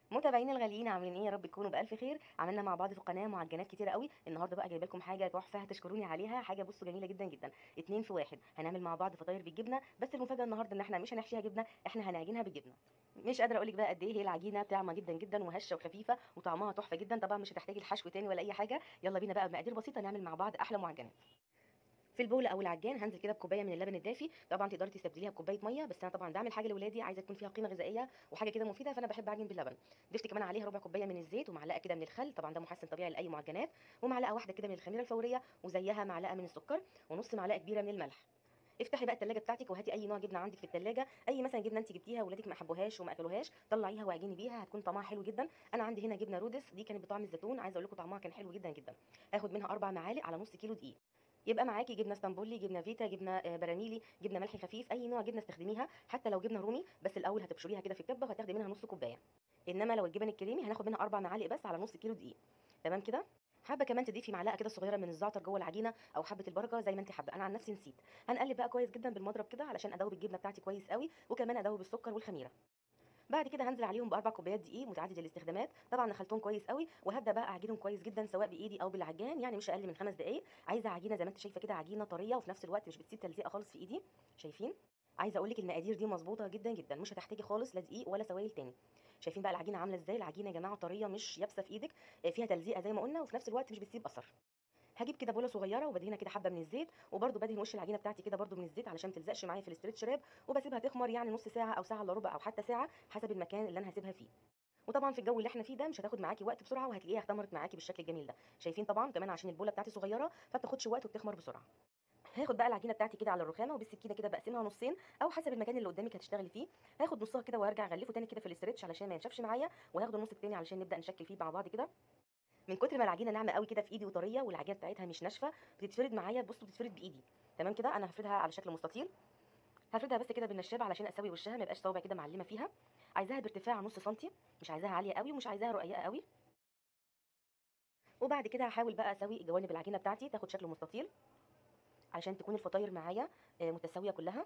متابعينا الغاليين عاملين ايه يا رب تكونوا بالف خير عملنا مع بعض في القناه معجنات كتيره قوي النهارده بقى جايبه لكم حاجه تحفه هتشكروني عليها حاجه بصوا جميله جدا جدا اتنين في واحد هنعمل مع بعض فطاير بالجبنه بس المفاجاه النهارده ان احنا مش هنحشيها جبنه احنا هنعجنها بالجبنه مش قادره اقول لك بقى قد ايه هي العجينه طعمه جدا جدا وهشه وخفيفه وطعمها تحفه جدا طبعا مش هتحتاجي الحشو تاني ولا اي حاجه يلا بينا بقى بمقادير بسيطه نعمل مع بعض احلى معجنات في البول او العجان هنزل كده بكوبايه من اللبن الدافي طبعا تقدري تستبدليها بكوبايه ميه بس انا طبعا بعمل حاجه لاولادي عايزه تكون فيها قيمه غذائيه وحاجه كده مفيده فانا بحب اعجن باللبن ضفت كمان عليها ربع كوبايه من الزيت ومعلقه كده من الخل طبعا ده محسن طبيعي لاي معجنات ومعلقه واحده كده من الخميره الفوريه وزيها معلقه من السكر ونص معلقه كبيره من الملح افتحي بقى التلاجة بتاعتك وهاتي اي نوع جبنه عندك في التلاجة اي مثلا جبنه انت جبتيها ولادك ما حبوهاش وما اكلوهاش طلعيها واعجني بيها هتكون طعمها حلو جدا انا عندي هنا جبنه رودس دي كانت بطعم الزيتون عايزه اقول لكم طعمها كان حلو جدا جدا اخد منها اربع معالق على نص كيلو دقيق يبقى معاكي جبنه اسطنبولي جبنه فيتا جبنه براميلي جبنه ملح خفيف اي نوع جبنه استخدميها حتى لو جبنه رومي بس الاول هتبشريها كده في الكبه وهتاخدي منها نص كوبايه انما لو الجبن الكريمي هناخد منها اربع معالق بس على نص كيلو دقيق تمام كده حابه كمان تضيفي معلقه كده صغيره من الزعتر جوه العجينه او حبه البركه زي ما انت حابه انا عن نفسي نسيت هنقلب بقى كويس جدا بالمضرب كده علشان ادوب الجبنه بتاعتي كويس قوي وكمان ادوب السكر والخميره بعد كده هنزل عليهم باربع كوبايات دقيق متعدد الاستخدامات طبعا نخلتهم كويس قوي وهبدا بقى اعجنهم كويس جدا سواء بايدي او بالعجان يعني مش اقل من خمس دقائق عايزه عجينه زي ما انت شايفه كده عجينه طريه وفي نفس الوقت مش بتسيب تلزيقه خالص في ايدي شايفين عايزه اقول لك المقادير دي مظبوطه جدا جدا مش هتحتاجي خالص لا دقيق ولا سوائل تاني شايفين بقى العجينه عامله ازاي العجينه يا جماعه طريه مش يابسه في ايدك فيها تلزيقه زي ما قلنا وفي نفس الوقت مش بتسيب اثر هجيب كده بوله صغيره وبدهنها كده حبه من الزيت وبرده بدهن وش العجينه بتاعتي كده برده من الزيت علشان ما تلزقش معايا في الاسترتش راب وبسيبها تخمر يعني نص ساعه او ساعه الا ربع او حتى ساعه حسب المكان اللي انا هسيبها فيه وطبعا في الجو اللي احنا فيه ده مش هتاخد معاكي وقت بسرعه وهتلاقيها اختمرت معاكي بالشكل الجميل ده شايفين طبعا كمان عشان البوله بتاعتي صغيره فبتاخدش وقت وبتخمر بسرعه هاخد بقى العجينه بتاعتي كده على الرخامه وبالسكينه كده بقسمها نصين او حسب المكان اللي قدامك هتشتغلي فيه هاخد نصها كده وارجع اغلفه تاني كده في الاسترتش علشان ما ينشفش معايا وهاخد النص التاني علشان نبدا نشكل فيه مع بعض كده من كتر ما العجينه ناعمه قوي كده في ايدي وطريه والعجينه بتاعتها مش ناشفه بتتفرد معايا بصوا بتتفرد بايدي تمام كده انا هفردها على شكل مستطيل هفردها بس كده بالنشابه علشان اسوي وشها ما يبقاش صوابع كده معلمه فيها عايزاها بارتفاع نص سنتي مش عايزاها عاليه قوي ومش عايزاها رقيقه قوي وبعد كده هحاول بقى اسوي جوانب العجينه بتاعتي تاخد شكل مستطيل علشان تكون الفطاير معايا متساويه كلها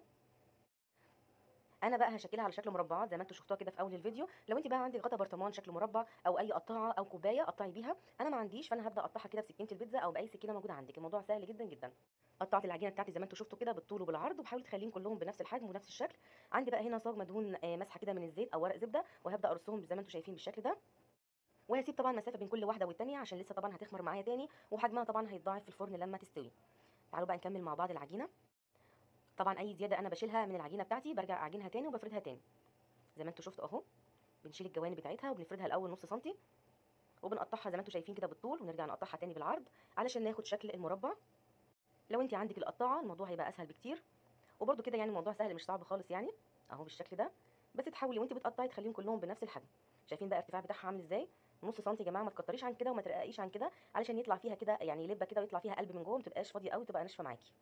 انا بقى هشكلها على شكل مربعات زي ما انتم شفتوها كده في اول الفيديو لو انت بقى عندك غطا برطمان شكل مربع او اي قطاعه او كوبايه قطعي بيها انا ما عنديش فانا هبدا اقطعها كده بسكينه البيتزا او باي سكينه موجوده عندك الموضوع سهل جدا جدا قطعت العجينه بتاعتي زي ما انتم شفتوا كده بالطول وبالعرض وبحاول تخليهم كلهم بنفس الحجم ونفس الشكل عندي بقى هنا صاج مدهون مسحه كده من الزيت او ورق زبده وهبدا ارصهم زي ما انتم شايفين بالشكل ده وهسيب طبعا مسافه بين كل واحده والثانيه عشان لسه طبعا هتخمر معايا تاني وحجمها طبعا هيتضاعف في الفرن لما تستوي تعالوا بقى نكمل مع بعض العجينه طبعا اي زياده انا بشيلها من العجينه بتاعتي برجع اعجنها تاني وبفردها تاني زي ما انتم شفتوا اهو بنشيل الجوانب بتاعتها وبنفردها الاول نص سنتي وبنقطعها زي ما انتم شايفين كده بالطول ونرجع نقطعها تاني بالعرض علشان ناخد شكل المربع لو انت عندك القطاعه الموضوع هيبقى اسهل بكتير وبرده كده يعني الموضوع سهل مش صعب خالص يعني اهو بالشكل ده بس تحاولي وانت بتقطعي تخليهم كلهم بنفس الحجم شايفين بقى الارتفاع بتاعها عامل ازاي نص سنتي يا جماعه ما تكتريش عن كده وما ترققيش عن كده علشان يطلع فيها كده يعني لبه كده ويطلع فيها قلب من جوه ما تبقاش فاضيه قوي تبقى ناشفه معاكي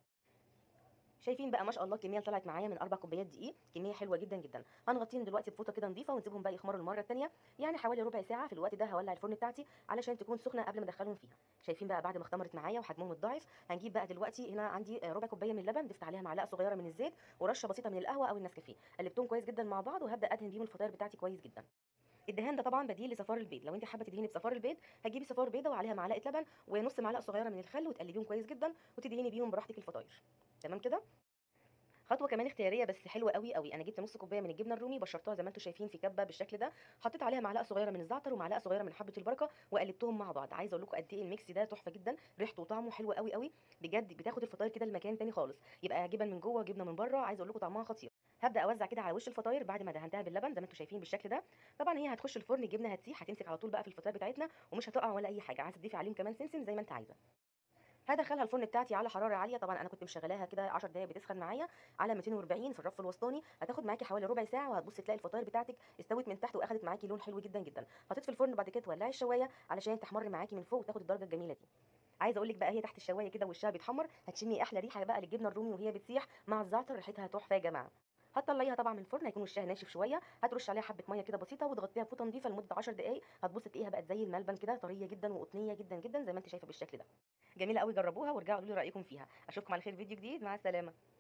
شايفين بقى ما شاء الله الكميه اللي طلعت معايا من اربع كوبايات دقيق كميه حلوه جدا جدا هنغطيهم دلوقتي بفوطه كده نظيفه ونسيبهم بقى يخمروا المره الثانيه يعني حوالي ربع ساعه في الوقت ده هولع الفرن بتاعتي علشان تكون سخنه قبل ما ادخلهم فيها شايفين بقى بعد ما اختمرت معايا وحجمهم اتضاعف هنجيب بقى دلوقتي هنا عندي ربع كوبايه من اللبن ضفت عليها معلقه صغيره من الزيت ورشه بسيطه من القهوه او النسكافيه قلبتهم كويس جدا مع بعض وهبدا ادهن بيهم الفطاير بتاعتي كويس جدا الدهان ده طبعا بديل لصفار البيض لو انت حابه تدهني بصفار البيض هتجيبي صفار بيضه وعليها معلقه لبن ونص معلقه صغيره من الخل وتقلبيهم كويس جدا وتدهني بيهم براحتك الفطاير تمام كده خطوه كمان اختياريه بس حلوه قوي قوي انا جبت نص كوبايه من الجبنه الرومي بشرتها زي ما انتم شايفين في كبه بالشكل ده حطيت عليها معلقه صغيره من الزعتر ومعلقه صغيره من حبه البركه وقلبتهم مع بعض عايزه اقول لكم قد ايه الميكس ده تحفه جدا ريحته وطعمه حلو قوي قوي بجد بتاخد الفطاير كده لمكان تاني خالص يبقى جبن من جوه وجبنه من بره عايزه اقول لكم طعمها خطير هبدا اوزع كده على وش الفطاير بعد ما دهنتها باللبن زي ما انتم شايفين بالشكل ده طبعا هي هتخش الفرن الجبنه هتسيح هتمسك على طول بقى في الفطاير بتاعتنا ومش هتقع ولا اي حاجه عايزه تضيفي عليهم كمان سمسم زي ما انت عايزه هدخلها الفرن بتاعتي على حراره عاليه طبعا انا كنت مشغلاها كده 10 دقائق بتسخن معايا على 240 في الرف الوسطاني هتاخد معاكي حوالي ربع ساعه وهتبصي تلاقي الفطاير بتاعتك استوت من تحت واخدت معاكي لون حلو جدا جدا حطيت في الفرن بعد كده تولعي الشوايه علشان تحمر معاكي من فوق وتاخد الدرجه الجميله دي عايزه اقول لك بقى هي تحت الشوايه كده وشها بيتحمر هتشمي احلى ريحه بقى للجبنه الرومي وهي بتسيح مع الزعتر ريحتها تحفه يا جماعه هتطلعيها طبعا من الفرن هيكون وشها ناشف شويه هترش عليها حبه ميه كده بسيطه وتغطيها بفوطه نظيفه لمده 10 دقائق هتبص تلاقيها بقت زي الملبن كده طريه جدا وقطنيه جدا جدا زي ما انت شايفه بالشكل ده جميله قوي جربوها وارجعوا قولوا لي رايكم فيها اشوفكم على خير فيديو جديد مع السلامه